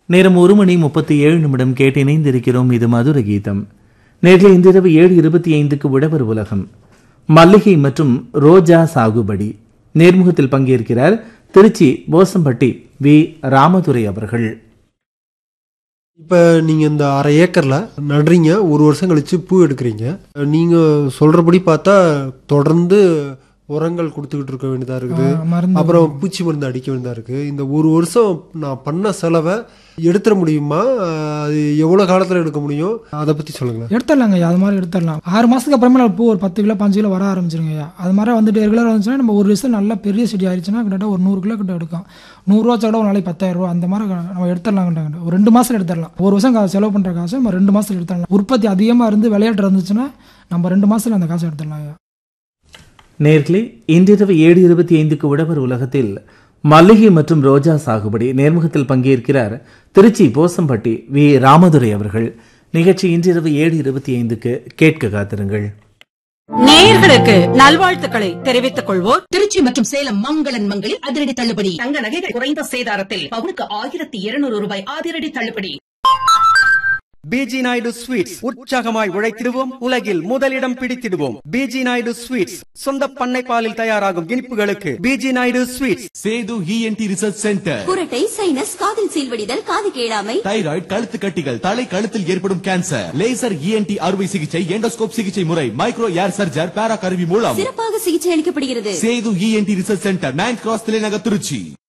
நேரம் ஒரு மணி முப்பத்தி ஏழு நிமிடம் கேட்டு இணைந்திருக்கிறோம் இது மதுர கீதம் நேற்று இன்றிரவு ஏழு இருபத்தி ஐந்துக்கு உழவர் உலகம் மல்லிகை மற்றும் ரோஜா சாகுபடி நேர்முகத்தில் பங்கேற்கிறார் திருச்சி போசம்பட்டி வி ராமதுரை அவர்கள் இப்போ நீங்கள் இந்த அரை ஏக்கரில் நடுறீங்க ஒரு வருஷம் கழித்து பூ எடுக்கிறீங்க நீங்கள் சொல்கிறபடி பார்த்தா தொடர்ந்து உரங்கள் கொடுத்துக்கிட்டு இருக்க வேண்டியதாக இருக்குது ஆ, மருந்து அப்புறம் பூச்சி மருந்து அடிக்க வேண்டியதாக இருக்குது இந்த ஒரு வருஷம் நான் பண்ண செலவை எடுத்துட முடியுமா அது எவ்வளோ காலத்தில் எடுக்க முடியும் அதை பற்றி சொல்லுங்களேன் எடுத்துடலாங்க ஐயா அது மாதிரி எடுத்துடலாம் ஆறு மாதத்துக்கு அப்புறமே நம்ம பூ ஒரு பத்து கிலோ பாஞ்சு கிலோ வர ஆரம்பிச்சிருங்க ஐயா அது மாதிரி வந்துட்டு ரெகுலராக வந்துச்சுன்னா நம்ம ஒரு வருஷம் நல்லா பெரிய செடி ஆயிடுச்சுன்னா கிட்டத்தட்ட ஒரு நூறு கிலோ கிட்ட எடுக்கும் நூறுரூவா கூட ஒரு நாளைக்கு பத்தாயிரம் ரூபா அந்த மாதிரி நம்ம எடுத்துடலாங்கிட்டாங்க ஒரு ரெண்டு மாதத்துல எடுத்துடலாம் ஒரு வருஷம் கா- செலவு பண்ணுற காசு நம்ம ரெண்டு மாதத்துல எடுத்துடலாம் உற்பத்தி அதிகமாக இருந்து விளையாட்டு இருந்துச்சுன்னா நம்ம ரெண்டு மாதத்துல அந்த காசை எடுத்துடலாம் ஐயா நேர்களே இன்றிரவு ஏழு இருபத்தி ஐந்துக்கு உழவர் உலகத்தில் மல்லிகை மற்றும் ரோஜா சாகுபடி நேர்முகத்தில் பங்கேற்கிறார் திருச்சி போசம்பட்டி வி ராமதுரை அவர்கள் நிகழ்ச்சி இன்றிரவு ஏழு இருபத்தி ஐந்துக்கு கேட்க காத்திருங்கள் நேயர்களுக்கு நல்வாழ்த்துக்களை தெரிவித்துக் கொள்வோர் திருச்சி மற்றும் சேலம் மங்களன் மங்களில் அதிரடி தள்ளுபடி தங்க நகைகள் குறைந்த சேதாரத்தில் பவுனுக்கு ஆயிரத்தி இருநூறு ரூபாய் அதிரடி தள்ளுபடி பிஜி நாயுடு ஸ்வீட்ஸ் உற்சாகமாய் உழைத்திடுவோம் உலகில் முதலிடம் பிடித்திடுவோம் பிஜி நாயுடு ஸ்வீட்ஸ் சொந்த பண்ணை பாலில் தயாராகும் இனிப்புகளுக்கு PG Naidu sweets Sethu ENT research centre குரட்டை சைனஸ் காதில் சீல்வடிதல் காது கேளாமை தைராய்டு கழுத்து கட்டிகள் தலை கழுத்தில் ஏற்படும் கேன்சர் லேசர் இஎன்டி அறுவை சிகிச்சை எண்டோஸ்கோப் சிகிச்சை முறை மைக்ரோ ஏர் சர்ஜர் பேரா கருவி மூலம் சிறப்பாக சிகிச்சை அளிக்கப்படுகிறது Sethu ENT research centre ninth cross தலைநகர் திருச்சி